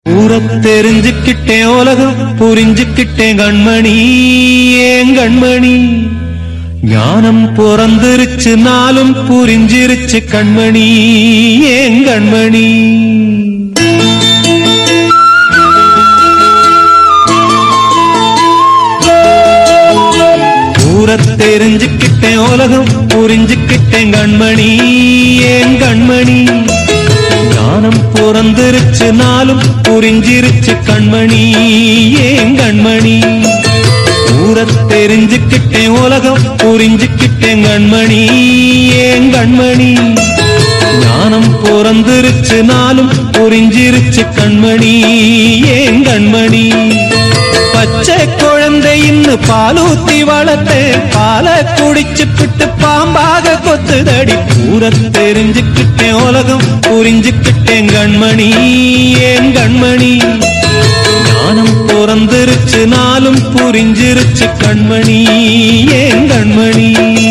ஊரத் தெரிஞ்சுக்கிட்டேன் உலகம் புரிஞ்சுக்கிட்டேன் கண்மணி ஏன் கண்மணி ஞானம் பிறந்திருச்சு நாளும் புரிஞ்சிருச்சு கண்மணி ஏன் கண்மணி ஊரத் தெரிஞ்சுக்கிட்டேன் உலகம் புரிஞ்சுக்கிட்டேன் கண்மணி ஏன் கண்மணி ஞானம் பிறந்திருச்சு நாளும் புரிஞ்சிருச்சு கண்மணி ஏன் கண்மணி ஊரத் தெரிஞ்சுக்கிட்டேன் உலகம் புரிஞ்சுக்கிட்டேன் கண்மணி ஏன் கண்மணி ஞானம் பிறந்திருச்சு நாளும் புரிஞ்சிருச்சு கண்மணி ஏன் கண்மணி பச்சை குழந்தை இன்னும் பாலூத்தி வளர்த்தேன் பாலை குடிச்சுக்கிட்டு பாம்பாக கொத்துதடி பூர தெரிஞ்சுக்கிட்டேன் உலகம் புரிஞ்சுக்கிட்டேன் கண்மணி ஏன் கண்மணி ஞானம் பிறந்திருச்சு நாளும் புரிஞ்சிருச்சு கண்மணி ஏன் கண்மணி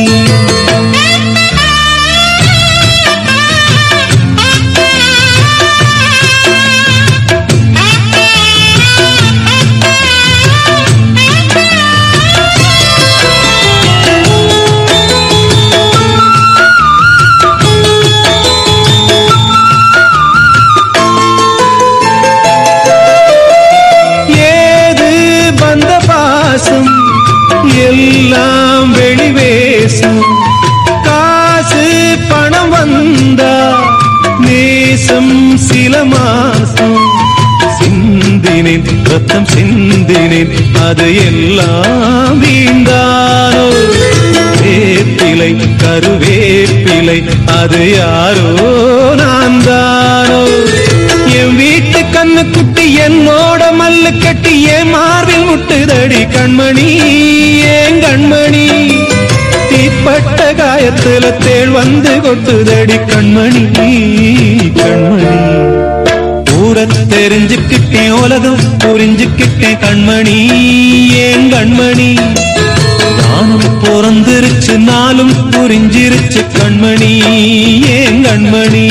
ஏது வந்த பாசம் எல்லாம் வெளிவேசம் காசு பணம் வந்தா நேசம் சில மாசம் சிந்தினேன் ரத்தம் சிந்தினேன் அது எல்லாம் வீந்தானோ வேப்பிலை கருவேப்பிலை அது யாரோ நான் தானோ என் வீட்டு கண்ணு குட்டி என்னோட மல்லு கட்டி என் மார்பில் முட்டுதடி கண்மணி ஏன் கண்மணி தீப்பட்ட காயத்துல தேள் வந்து கொட்டுதடி கண்மணி கண்மணி ஊர தெரிஞ்சுக்கிட்டேன் உலகம் புரிஞ்சுக்கிட்டேன் கண்மணி ஏன் கண்மணி நானும் பிறந்திருச்சு நாளும் புரிஞ்சிருச்சு கண்மணி ஏன் கண்மணி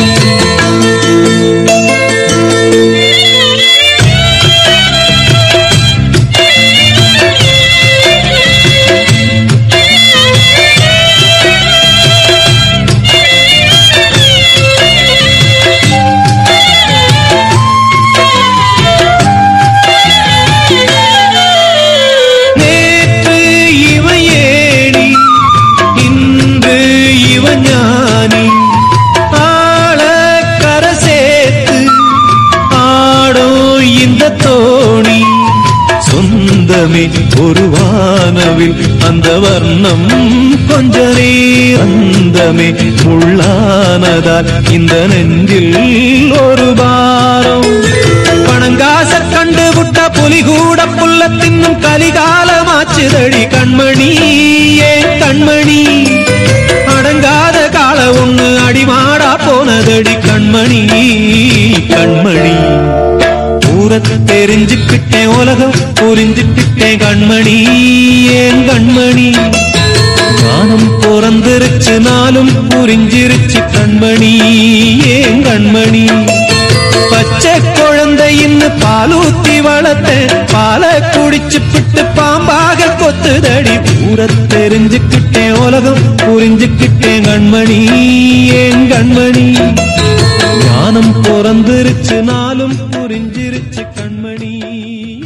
நேற்று இவன் ஏணி இன்று இவன் ஞானி ஆள கரை சேர்த்து ஆடும் இந்த தோணி சொந்தமே ஒரு வானவில் அந்த வர்ணம் கொஞ்ச நேரந்தமே முள்ளானதால் இந்த நெஞ்சில் ஒரு பாரம் பணங்காச கண்டு விட்ட புலி கூட புல்ல தின்னும் கலிகாலமாச்சுதடி கண்மணி ஏன் கண்மணி அடங்காத கால ஒண்ணு அடிமாடா போனதடி கண்மணி கண்மணி ஊர தெரிஞ்சுக்கிட்டேன் உலகம் புரிஞ்சுக்கிட்டேன் கண்மணி ஏன் கண்மணி ஞானம் பிறந்திருச்சு நாளும் புரிஞ்சிருச்சு கண்மணி ஏன் கண்மணி பச்சை குழந்தை இன்னும் பாலூத்தி வளர்த்தேன் பாலை குடிச்சு பிட்டு பாம்பாக கொத்துதடி பூர தெரிஞ்சுக்கிட்டேன் உலகம் புரிஞ்சுக்கிட்டேன் கண்மணி ஏன் கண்மணி ஞானம் பிறந்திருச்சு நாளும் புரிஞ்சிருச்சு கண்மணி